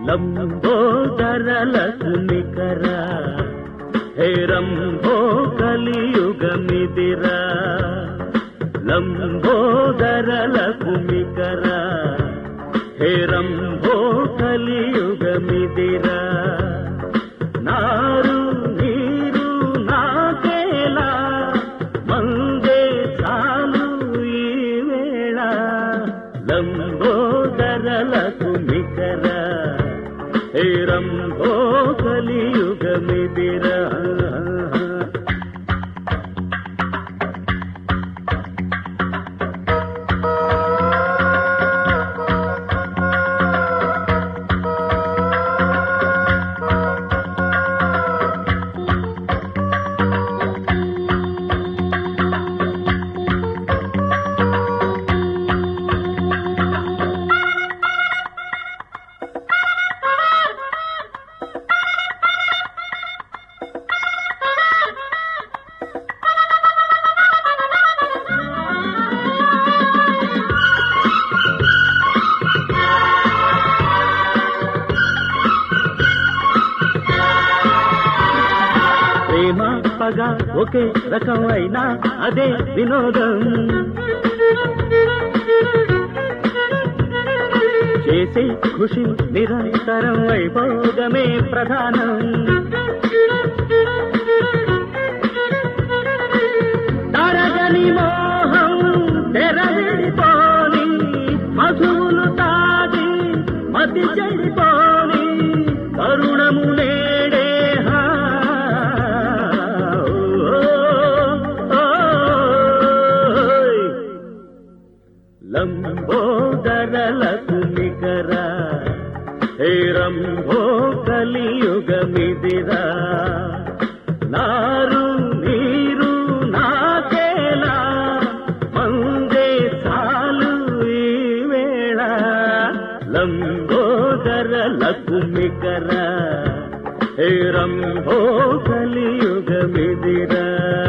లంబోదరలకు నికర హేరంభో కలియుగమిదిరా లంబోదరలకు నికర హేరంభో కలియుగమిదిరా నారు నీరు నాకేలా మందే చాలు ఈ వేళ లంబోదరలకు నికర హేరంభో కలియుగమిదిరా ప్రేమ పగ ఒకే రకం అయినా అదే వినోదం చేసే ఖుషి నిరంతరం వైభోగమే ప్రధానం తరగని మోహం తెరవిడిపోని మధువులు తాగి మతి చెడిపోని కరుణము నేడే హా. ఓయ్. లంబోదరలకు నికర హేరంభో కలియుగమిదిరా నారు నీరు నాకేలా మందే చాలు ఈ వేళ లంబోదరలకు నికర హేరంభో కలియుగమిదిరా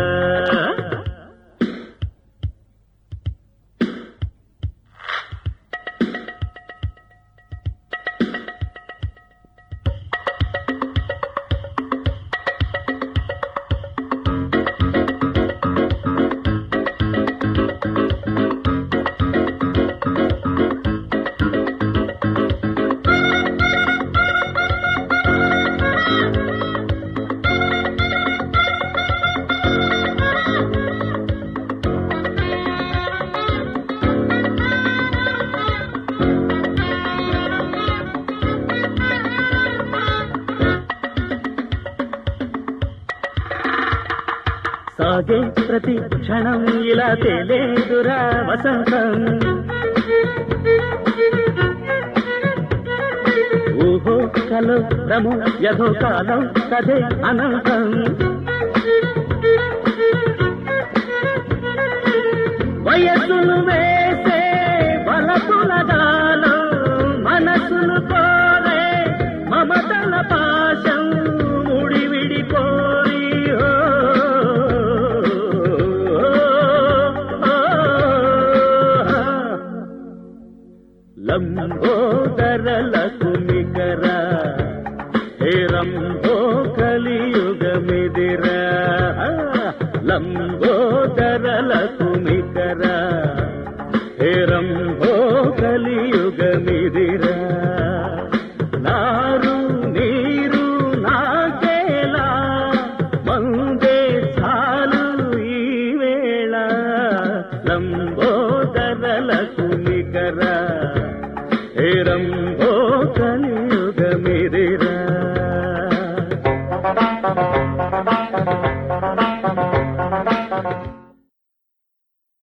సాగే ప్రతి క్షణం ఇలా తేలేదురా వసంతం ఊహో కలో భ్రమో యథో కాలం కథే అనంతం వయసులు వేసే వలపుల గాలం మనసులు కోరే మమతల పాశం ముడి విడిపోయి ఓ, ఓ, ఓ. లంబోదరలకు నికర హేరంభో కలియుగమిదిరా లంబోదరలకు నికర హేరంభో కలియుగమిదిరా నారు నీరు నాకేలా మందే చాలు ఈ వేళ లంబోదరలకు నికర హేరంభో కలియుగమిరే